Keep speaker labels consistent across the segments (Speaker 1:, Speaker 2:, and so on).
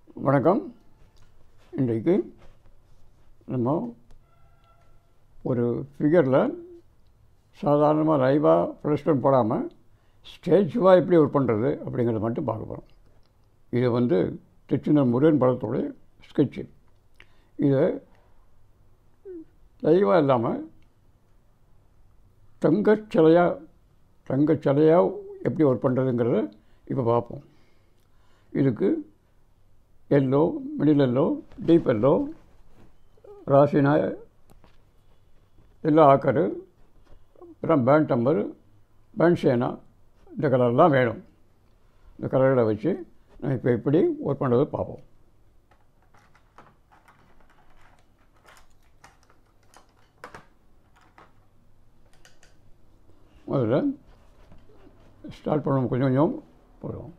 Speaker 1: வணக்கம் இன்றைக்கு நம்ம ஒரு ஃபிகரில் சாதாரணமாக லைவாக ப்ரெஸ்டன் போடாமல் ஸ்டேஜுவாக எப்படி ஒர்க் பண்ணுறது அப்படிங்கிறத மட்டும் பார்க்க போகிறோம் இது வந்து திருச்சிந்தர் முருகன் படத்துடைய ஸ்கெட்சு இதை லைவாக இல்லாமல் தங்கச் சிலையாக தங்கச் சிலையாக எப்படி ஒர்க் பண்ணுறதுங்கிறத இப்போ பார்ப்போம் இதுக்கு yellow middle yellow deep yellow raw sienna yellow ochre அப்புறம் பேண்ட் டம்பர் பேண்ட் ஷேனா இந்த கலர்லாம் வேணும் இந்த கலர்களை வச்சு நான் இப்போ எப்படி ஒர்க் பண்ணுறது பார்ப்போம் முதல்ல ஸ்டார்ட் பண்ணுவோம் கொஞ்சம் கொஞ்சம் போடுவோம்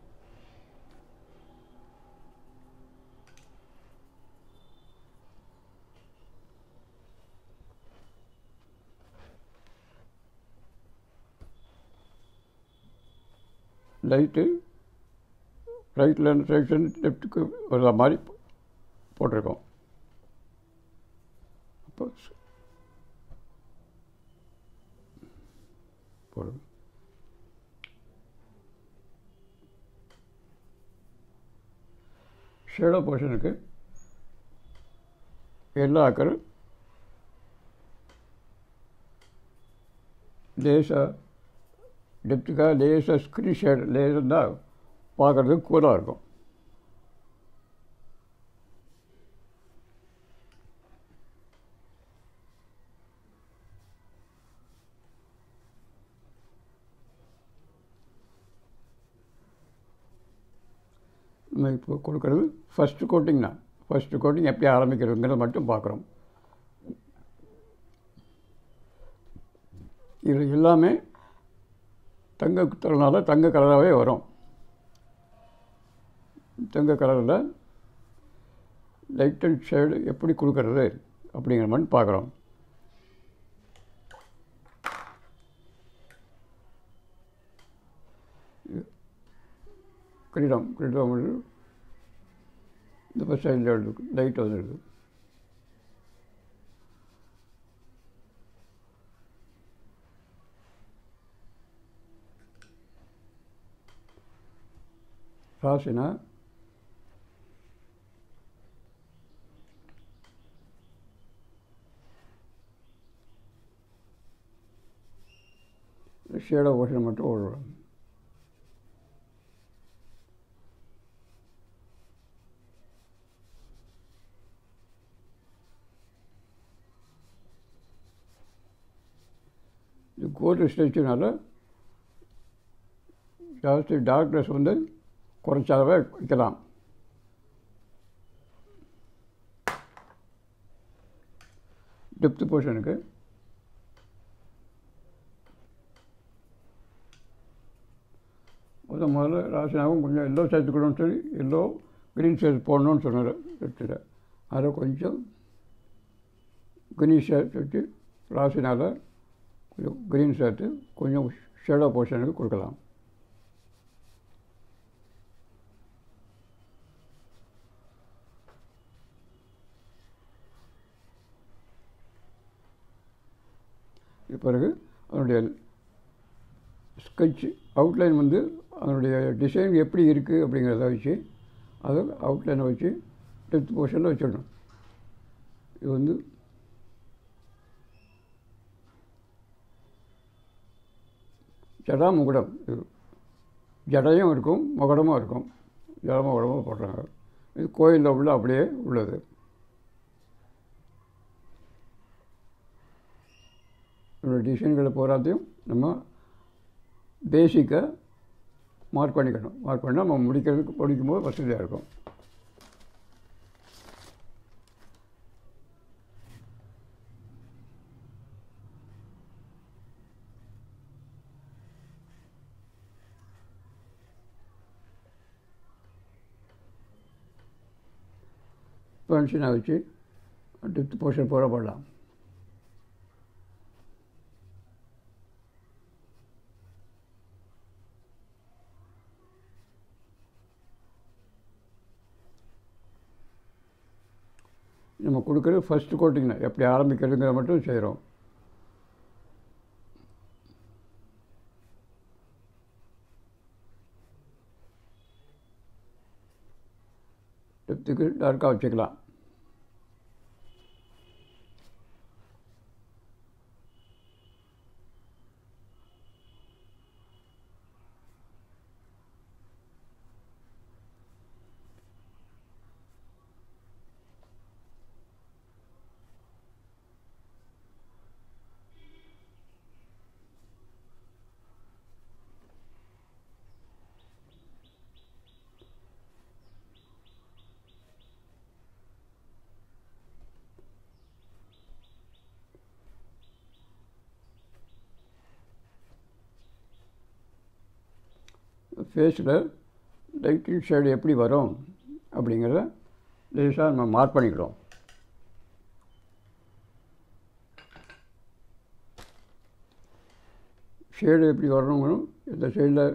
Speaker 1: லைட்டு ரைட்டில் ரைட் லெஃப்ட்டுக்கு வர்ற மாதிரி போட்டிருக்கோம் அப்போ போடும் ஷேடோ போர்ஷனுக்கு எல்லா அக்கரும் லேசாக டெப்த்துக்காக லேசாக ஸ்க்ரீன் ஷேட் லேசாக தான் பார்க்குறதுக்கு கூலாக இருக்கும் நம்ம இப்போ கொடுக்குறது ஃபஸ்ட்டு கோட்டிங் தான் ஃபஸ்ட்டு கோட்டிங் எப்படி ஆரம்பிக்கிறதுங்கிறத மட்டும் பார்க்குறோம் இது எல்லாமே தங்க குத்துறதுனால தங்க கலராகவே வரும் தங்க கலரில் லைட் அண்ட் ஷேடு எப்படி கொடுக்கறது அப்படிங்கிற மாதிரி பார்க்குறோம் கிரீடம் கிரீடம் வந்து இந்த பஸ் சைடில் இருக்கு லைட் வந்துருக்கு ராசினா ஷேடோ போர்ஷன் மட்டும் ஓடுறோம் இது கோட்டு ஸ்டேச்சுனால ஜாஸ்தி டார்க்னஸ் வந்து குறைச்சாவே வைக்கலாம் டெப்த் போர்ஷனுக்கு முதல் முதல்ல ராசினாவும் கொஞ்சம் எல்லோ சேர்த்துக்கணும்னு சொல்லி எல்லோ க்ரீன் ஷேட் போடணும்னு சொன்னார் எடுத்துட்டு அதை கொஞ்சம் க்ரீன் ஷேட் வச்சு ராசினால் கொஞ்சம் க்ரீன் சேர்த்து கொஞ்சம் ஷேடோ போர்ஷனுக்கு கொடுக்கலாம் பிறகு அதனுடைய ஸ்கெட்ச் அவுட்லைன் வந்து அதனுடைய டிசைன் எப்படி இருக்குது அப்படிங்கிறத வச்சு அதை அவுட்லைனை வச்சு டெப்த் போர்ஷனில் வச்சிடணும் இது வந்து ஜடா முகுடம் இது ஜடையும் இருக்கும் முகடமும் இருக்கும் ஜட முகடமும் போடுறாங்க இது கோயிலில் உள்ள அப்படியே உள்ளது இதோட டிசைன்களை போராத்தையும் நம்ம பேசிக்காக மார்க் பண்ணிக்கணும் மார்க் பண்ணால் நம்ம முடிக்கிறதுக்கு படிக்கும்போது வசதியாக இருக்கும் பென்ஷனை வச்சு டெப்த் போர்ஷன் போட போடலாம் நம்ம கொடுக்குறது ஃபஸ்ட்டு கோட்டிங் எப்படி ஆரம்பிக்கிறதுங்கிற மட்டும் செய்கிறோம் டெப்த்துக்கு டார்க்காக வச்சுக்கலாம் ஃபேஸில் லைட்டிங் ஷேடு எப்படி வரும் அப்படிங்கிறத லேசாக நம்ம மார்க் பண்ணிக்கிறோம் ஷேடு எப்படி வரணுங்களும் இந்த சைடில்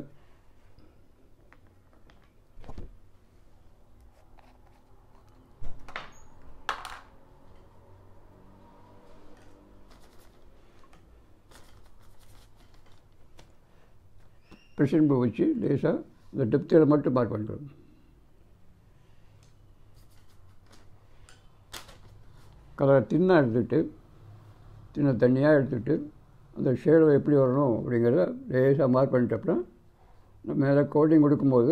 Speaker 1: ப்ரெஷர் வச்சு லேசாக இந்த டெப்த்தில் மட்டும் மார்க் பண்ணிக்கிறோம் கலரை தின்னாக எடுத்துகிட்டு தின்ன தண்ணியாக எடுத்துகிட்டு அந்த ஷேடோ எப்படி வரணும் அப்படிங்கிறத லேசாக மார்க் பண்ணிட்டோம்னா நம்ம மேலே கோட்டிங் கொடுக்கும்போது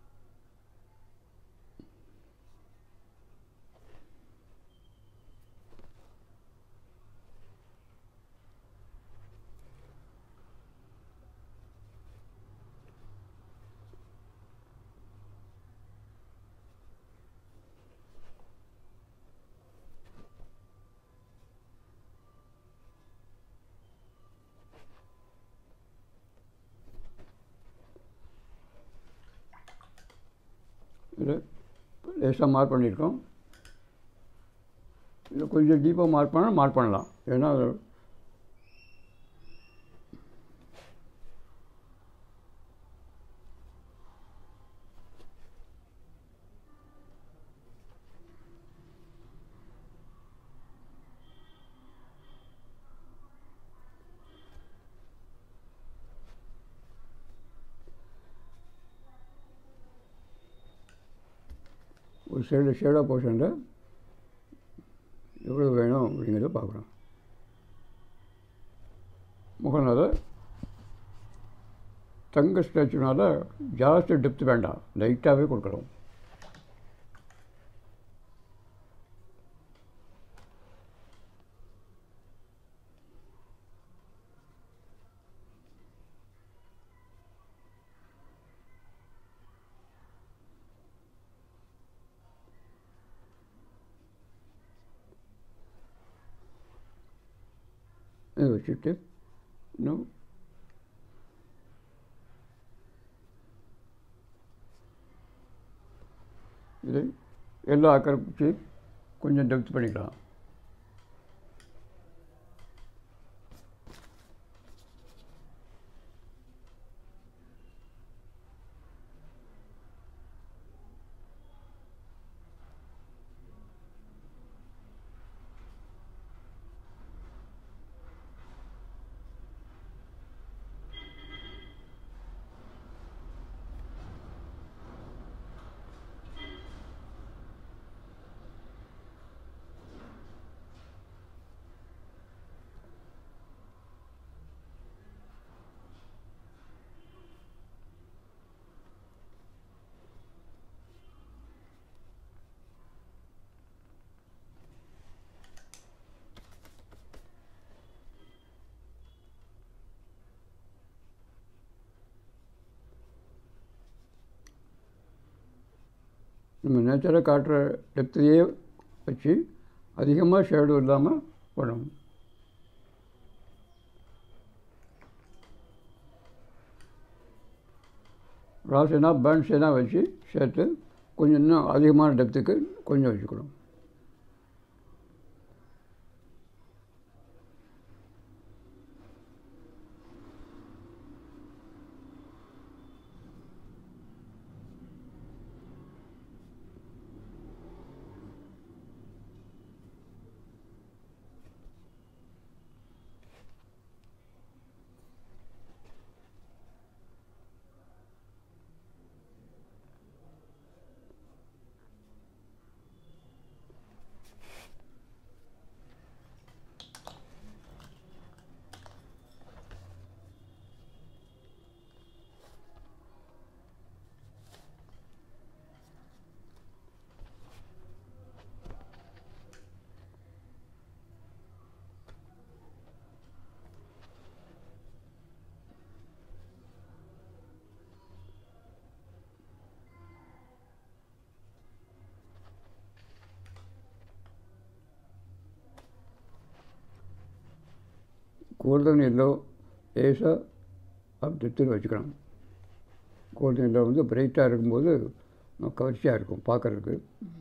Speaker 1: இதில் லேசாக மார்க் பண்ணியிருக்கோம் இதில் கொஞ்சம் டீப்பாக மார்க் பண்ணால் மார்க் பண்ணலாம் ஏன்னா அது ஒரு சைடு ஷேடாக போர்ஷனில் எவ்வளோ வேணும் அப்படிங்கிறத பார்க்குறோம் முகநாத தங்க ஸ்டாச்சுனால ஜாஸ்தி டெப்த் வேண்டாம் லைட்டாகவே கொடுக்குறோம் இதை வச்சுட்டு இன்னும் இதை எல்லா ஆக்கிரமிச்சு கொஞ்சம் டெப்த் பண்ணிக்கலாம் நம்ம நேச்சராக காட்டுற டெப்த்தையே வச்சு அதிகமாக ஷேடு இல்லாமல் பண்ணணும் ராசனா பேண்ட்ஸேனா வச்சு சேர்த்து கொஞ்சம் இன்னும் அதிகமான டெப்த்துக்கு கொஞ்சம் வச்சுக்கணும் கோல்டன் எல்லோ லேசாக அப்படி எடுத்துட்டு வச்சுக்கணும் கோல்டன் எல்லோ வந்து பிரைட்டாக இருக்கும்போது கவர்ச்சியாக இருக்கும் பார்க்குறதுக்கு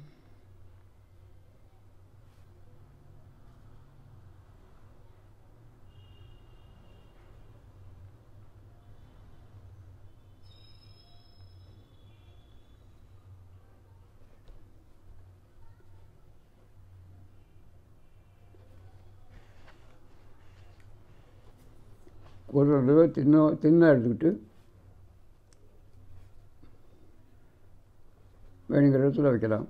Speaker 1: ஒரு தடவை தின்ன தின்னாக எடுத்துக்கிட்டு வேணுங்கிற இடத்துல வைக்கலாம்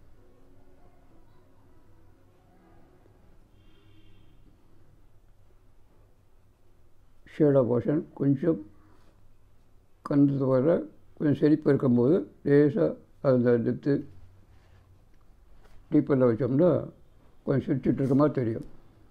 Speaker 1: ஷேடோ போர்ஷன் கொஞ்சம் கந்தது வர கொஞ்சம் செழிப்பு இருக்கும்போது லேசாக அந்த எடுத்து டீப்பரில் வச்சோம்னா கொஞ்சம் சுற்றிட்டு இருக்க மாதிரி தெரியும்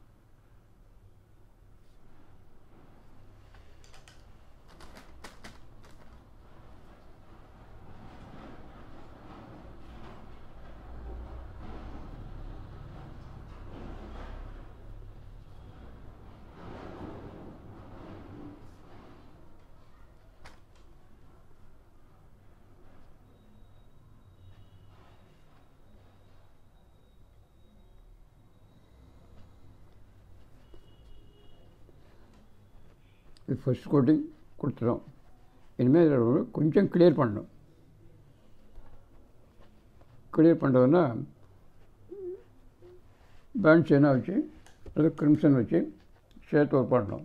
Speaker 1: இது ஃபஸ்ட் கோட்டிங் கொடுத்துட்டோம் இனிமேல் இதில் ஒரு கொஞ்சம் கிளியர் பண்ணணும் கிளியர் பண்ணுறதுன்னா பேண்ட் செயினாக வச்சு அது கிரிம்சன் வச்சு சேர்த்து ஒர்க் பண்ணணும்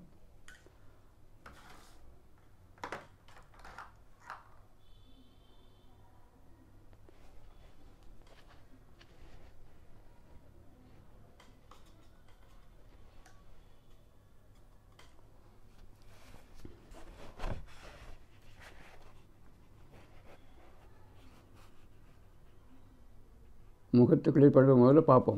Speaker 1: முகத்தை கிளியர் பண்ணுற முதல்ல பார்ப்போம்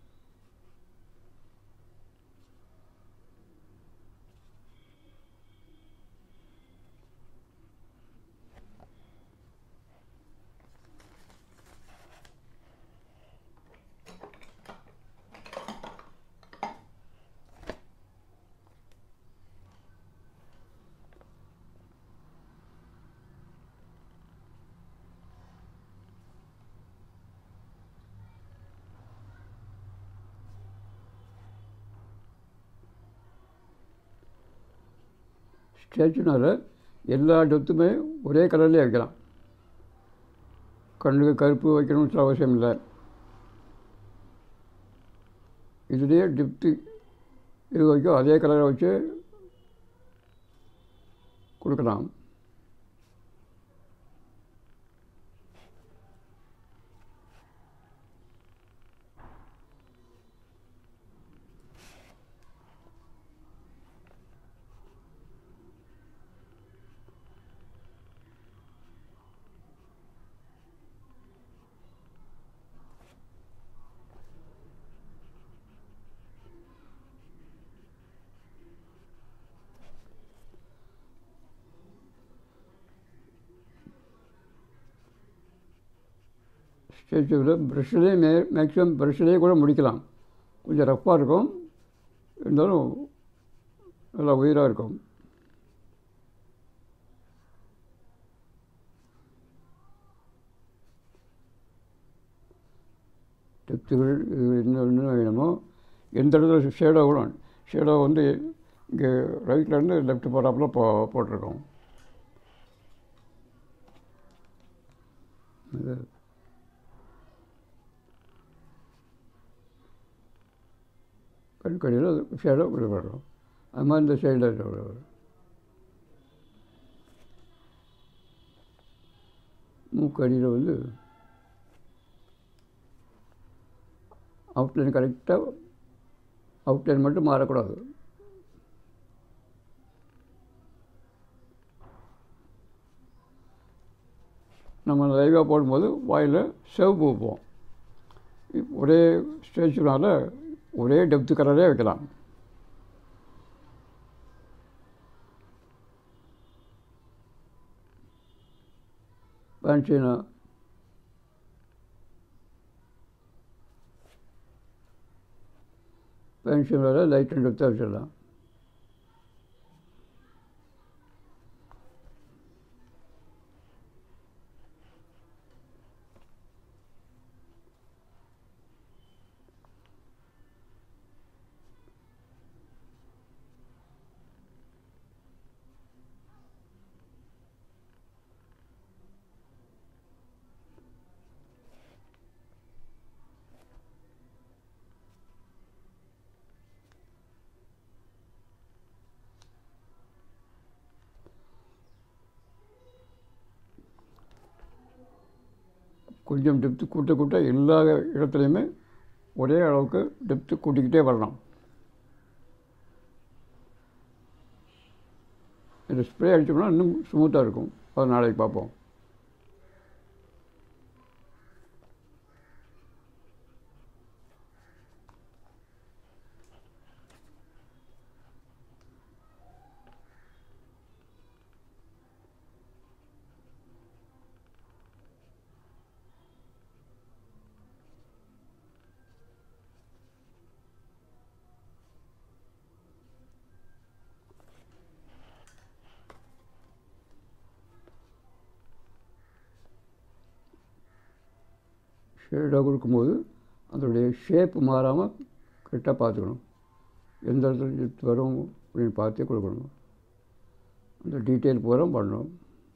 Speaker 1: ஸ்டேச்சுனால எல்லா டெப்த்துமே ஒரே கலர்லேயே வைக்கலாம் கண்ணுக்கு கருப்பு வைக்கணும்னு சொல்ல அவசியம் இல்லை இதுலேயே டெப்த்து இது வரைக்கும் அதே கலரை வச்சு கொடுக்கலாம் ஸ்டேச்சுவில் ப்ரஷ்லேயே மே மேக்ஸிமம் ப்ரஷ்லேயே கூட முடிக்கலாம் கொஞ்சம் ரஃப்பாக இருக்கும் இருந்தாலும் நல்லா உயிராக இருக்கும் டெப்த்துகள் இது என்ன என்ன வேணுமோ எந்த இடத்துல ஷேடோ கூட ஷேடோ வந்து இங்கே ரைட்லேருந்து லெஃப்ட் போகிறாப்புல போ போட்டிருக்கோம் இது கண்கடியில் அது ஷேடோ விடுபடுறோம் அது மாதிரி இந்த சைடில் வரும் மூக்கடியில் வந்து அவுட்லைன் கரெக்டாக அவுட்லைன் மட்டும் மாறக்கூடாது நம்ம லைவாக போடும்போது வாயில் சிவப்பு வைப்போம் ஒரே ஸ்டேச்சுனால ஒரே டெப்த்து கலரே வைக்கலாம் பேன்சீனா பென்ஷன் வேலை லைட் அண்ட் டெப்த்தாக வச்சிடலாம் கொஞ்சம் டெப்த்து கூட்ட கூட்ட எல்லா இடத்துலையுமே ஒரே அளவுக்கு டெப்த்து கூட்டிக்கிட்டே வரலாம் இந்த ஸ்ப்ரே அடித்தோம்னா இன்னும் ஸ்மூத்தாக இருக்கும் அது நாளைக்கு பார்ப்போம் ஷேடாக கொடுக்கும்போது அதோடைய ஷேப் மாறாமல் கரெக்டாக பார்த்துக்கணும் எந்த இடத்துல இது வரும் அப்படின்னு பார்த்தே கொடுக்கணும் அந்த டீட்டெயில் பூரா பண்ணணும்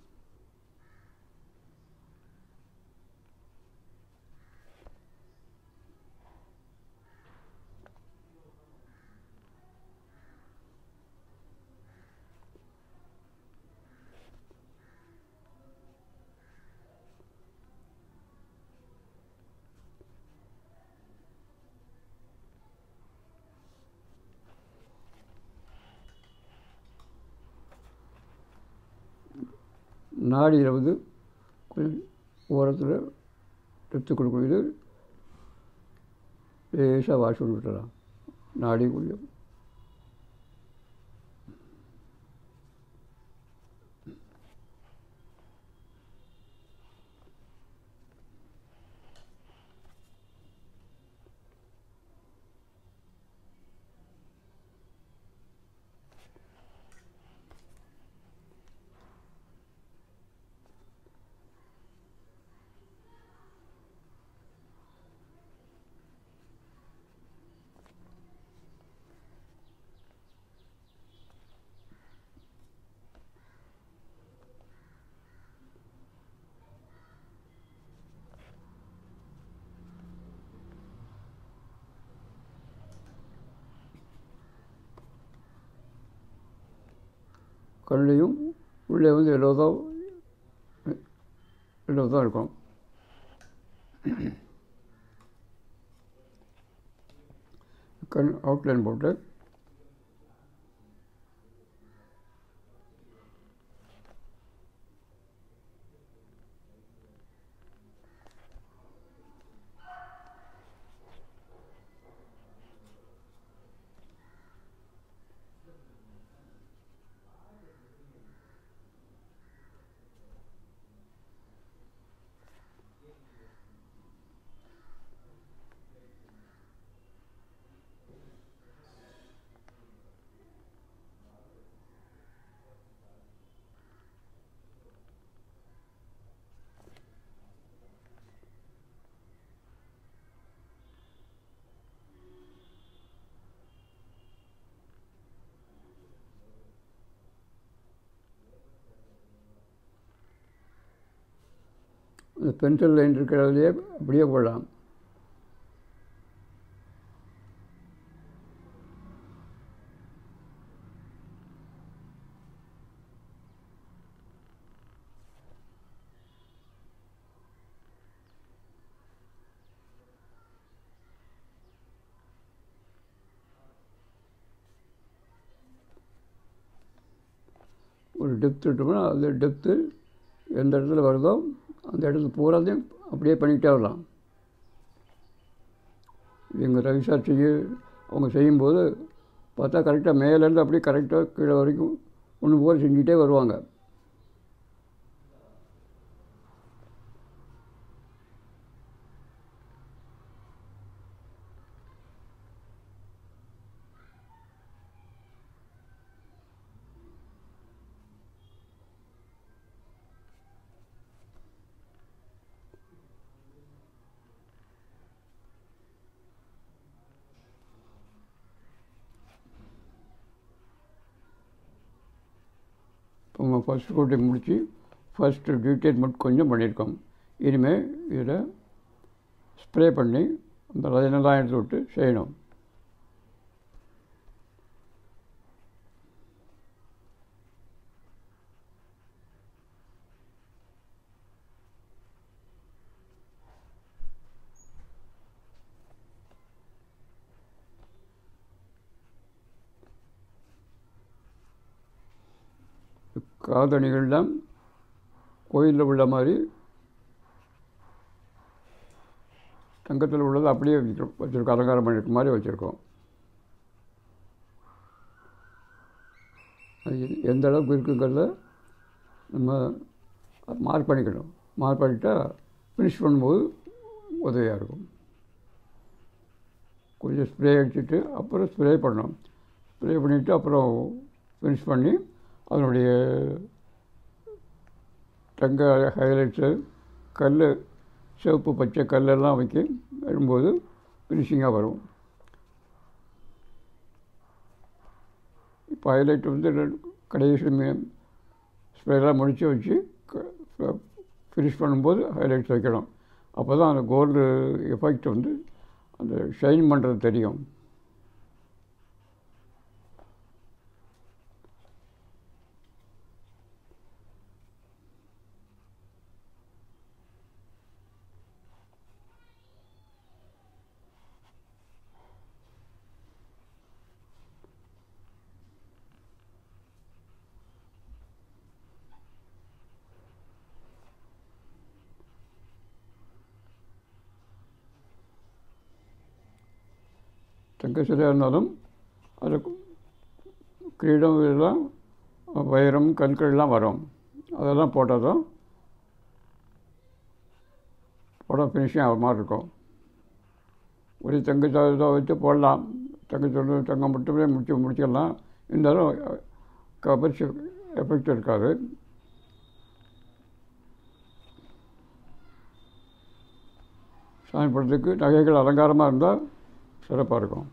Speaker 1: நாடியில் வந்து கொஞ்சம் ஓரத்தில் எடுத்து கொடுக்கறது லேசாக வாஷ் பண்ணி விட்டுறலாம் நாடி கொஞ்சம் கண்ணையும் உள்ளே வந்து எல்லோதான் எல்லோ தான் இருக்கும் கண் அவுட்லைன் போட்டு இந்த பென்சில் லைன் இருக்கிறதுலையே அப்படியே போடலாம் ஒரு டெப்த் விட்டோம்னா அந்த டெப்த்து எந்த இடத்துல வருதோ அந்த இடத்துல பூராத்தையும் அப்படியே பண்ணிக்கிட்டே வரலாம் எங்கள் ரவி சார் செய்ய அவங்க செய்யும்போது பார்த்தா கரெக்டாக மேலேருந்து அப்படியே கரெக்டாக கீழே வரைக்கும் ஒன்று போல் செஞ்சுக்கிட்டே வருவாங்க இப்போ ஃபஸ்ட் கோட்டிங் முடித்து ஃபஸ்ட்டு டீட்டெயில் மட்டும் கொஞ்சம் பண்ணியிருக்கோம் இனிமேல் இதில் ஸ்ப்ரே பண்ணி அந்த லைனெல்லாம் எடுத்து விட்டு செய்யணும் காதணிகள்லாம் கோயிலில் உள்ள மாதிரி தங்கத்தில் உள்ளது அப்படியே வச்சிருக்கோம் வச்சுருக்கோம் அலங்காரம் பண்ணியிருக்க மாதிரி வச்சுருக்கோம் அது எந்த அளவுக்கு இருக்குங்கிறத நம்ம மார்க் பண்ணிக்கணும் மார்க் பண்ணிட்டா ஃபினிஷ் பண்ணும்போது உதவியாக இருக்கும் கொஞ்சம் ஸ்ப்ரே அடிச்சுட்டு அப்புறம் ஸ்ப்ரே பண்ணணும் ஸ்ப்ரே பண்ணிவிட்டு அப்புறம் ஃபினிஷ் பண்ணி அதனுடைய தங்க ஹைலைட்ஸு கல் சிவப்பு பச்சை கல்லெல்லாம் வைக்க வரும்போது ஃபினிஷிங்காக வரும் இப்போ ஹைலைட் வந்து கடைசி ஸ்ப்ரேலாம் முடித்து வச்சு ஃபினிஷ் பண்ணும்போது ஹைலைட்ஸ் வைக்கணும் அப்போ தான் அந்த கோல்டு எஃபெக்ட் வந்து அந்த ஷைன் பண்ணுறது தெரியும் தங்க சிலையாக இருந்தாலும் அது கிரீடம் இதெல்லாம் வைரம் கற்கள்லாம் வரும் அதெல்லாம் போட்டால் தான் படம் ஃபினிஷிங் ஆகிற மாதிரி இருக்கும் ஒரு தங்க இதை வச்சு போடலாம் தங்க சொல்லு தங்கம் மட்டுமே முடிச்சு முடிச்சிடலாம் இருந்தாலும் கபர்ச்சி எஃபெக்ட் இருக்காது சாமி படத்துக்கு நகைகள் அலங்காரமாக இருந்தால் சிறப்பாக இருக்கும்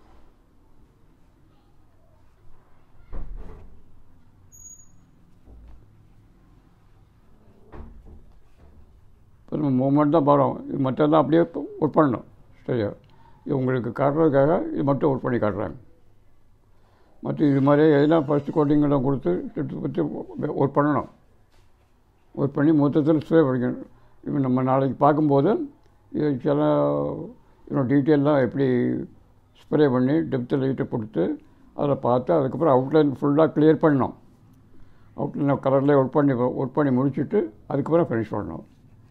Speaker 1: இப்போ நம்ம மூமெண்ட் தான் போகிறோம் இது மற்றெல்லாம் அப்படியே ஒர்க் பண்ணணும் சரியா இது உங்களுக்கு காட்டுறதுக்காக இது மட்டும் ஒர்க் பண்ணி காட்டுறாங்க மற்ற இது மாதிரி எதெல்லாம் ஃபஸ்ட்டு கோட்டிங்கெல்லாம் கொடுத்து சுற்றி பற்றி ஒர்க் பண்ணணும் ஒர்க் பண்ணி மொத்தத்தில் ஸ்ப்ரே பண்ணிக்கணும் இப்போ நம்ம நாளைக்கு பார்க்கும்போது இது சில இன்னும் டீட்டெயிலாம் எப்படி ஸ்ப்ரே பண்ணி டெப்த்து லைட்டை கொடுத்து அதில் பார்த்து அதுக்கப்புறம் அவுட்லைன் ஃபுல்லாக கிளியர் பண்ணணும் அவுட்லைன் கலர்லேயே ஒர்க் பண்ணி ஒர்க் பண்ணி முடிச்சுட்டு அதுக்கப்புறம் ஃபினிஷ் பண்ணணும்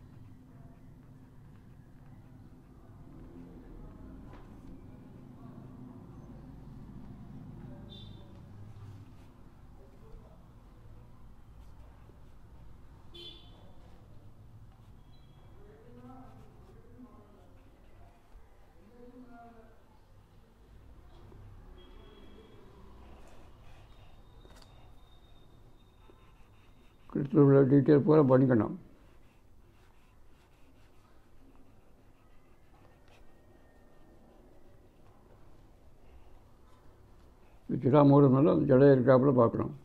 Speaker 1: கிறிஸ்துவ உள்ள டீட்டெயில் பூரா பண்ணிக்கணும் ஜடா மூடுனால அந்த ஜடை இருக்காப்புல பார்க்கணும்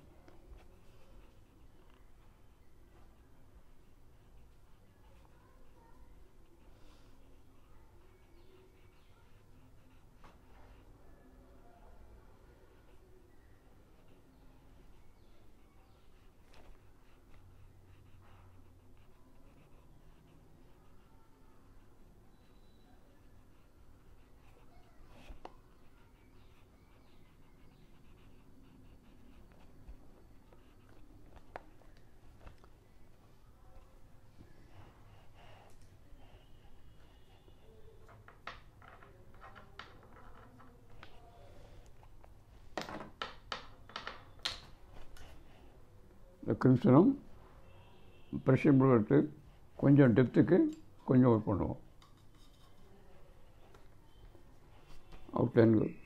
Speaker 1: இந்த கிரிம்சனும் ப்ரெஷர் ப்ளூ எடுத்து கொஞ்சம் டெப்த்துக்கு கொஞ்சம் ஒர்க் பண்ணுவோம் அவுட்லைனுக்கு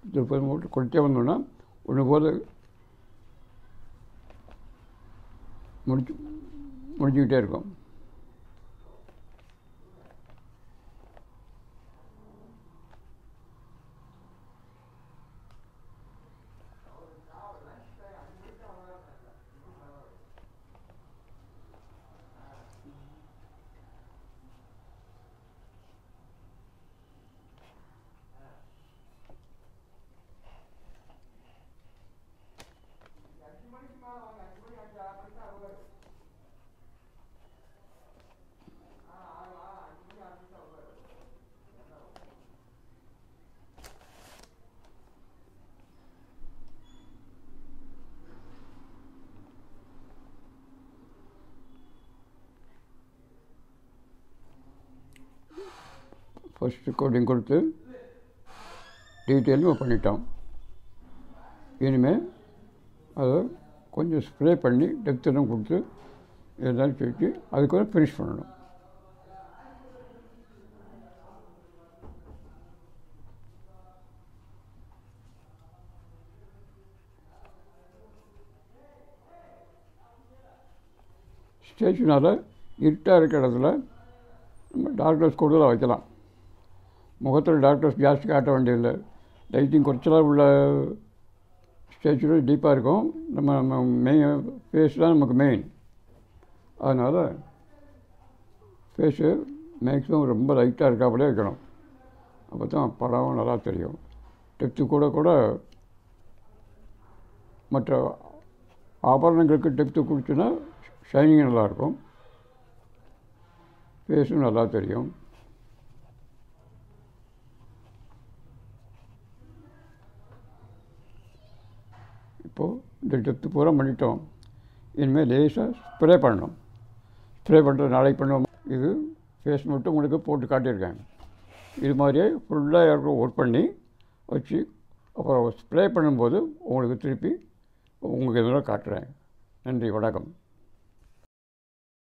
Speaker 1: முப்பது மூட்டை கொடுத்தே வந்தோன்னா ஒன்று போது முடிச்சு முடிச்சுக்கிட்டே இருக்கும் ஃபஸ்ட்டு கோடிங் கொடுத்து டீட்டெயிலும் பண்ணிட்டோம் இனிமேல் அதை கொஞ்சம் ஸ்ப்ரே பண்ணி டெப்த்தெல்லாம் கொடுத்து இதெல்லாம் செஞ்சு அதுக்கப்புறம் ஃபினிஷ் பண்ணணும் ஸ்டேஷனால் இருட்டாக இருக்கிற இடத்துல நம்ம டார்க்னஸ் கூடுதலாக வைக்கலாம் முகத்தில் டாக்டர்ஸ் ஜாஸ்தி காட்ட வேண்டியதில்லை லைட்டிங் குறைச்சலாக உள்ள ஸ்டேச்சுரும் டீப்பாக இருக்கும் நம்ம நம்ம மெயின் ஃபேஸ் தான் நமக்கு மெயின் அதனால் ஃபேஸு மேக்ஸிமம் ரொம்ப லைட்டாக இருக்காப்படியே வைக்கணும் அப்போ தான் படம் நல்லா தெரியும் டெப்த்து கூட கூட மற்ற ஆபரணங்களுக்கு டெப்த்து கொடுத்துன்னா ஷைனிங் நல்லாயிருக்கும் ஃபேஸும் நல்லா தெரியும் இப்போது இந்த டெப்த்து பூரா பண்ணிட்டோம் இனிமேல் லேசாக ஸ்ப்ரே பண்ணணும் ஸ்ப்ரே பண்ணுறது நாளைக்கு பண்ணுவோம் இது ஃபேஸ் மட்டும் உங்களுக்கு போட்டு காட்டியிருக்கேன் இது மாதிரியே ஃபுல்லாக யாருக்கும் ஒர்க் பண்ணி வச்சு அப்புறம் ஸ்ப்ரே பண்ணும்போது உங்களுக்கு திருப்பி உங்களுக்கு இதெல்லாம் காட்டுறேன் நன்றி வணக்கம்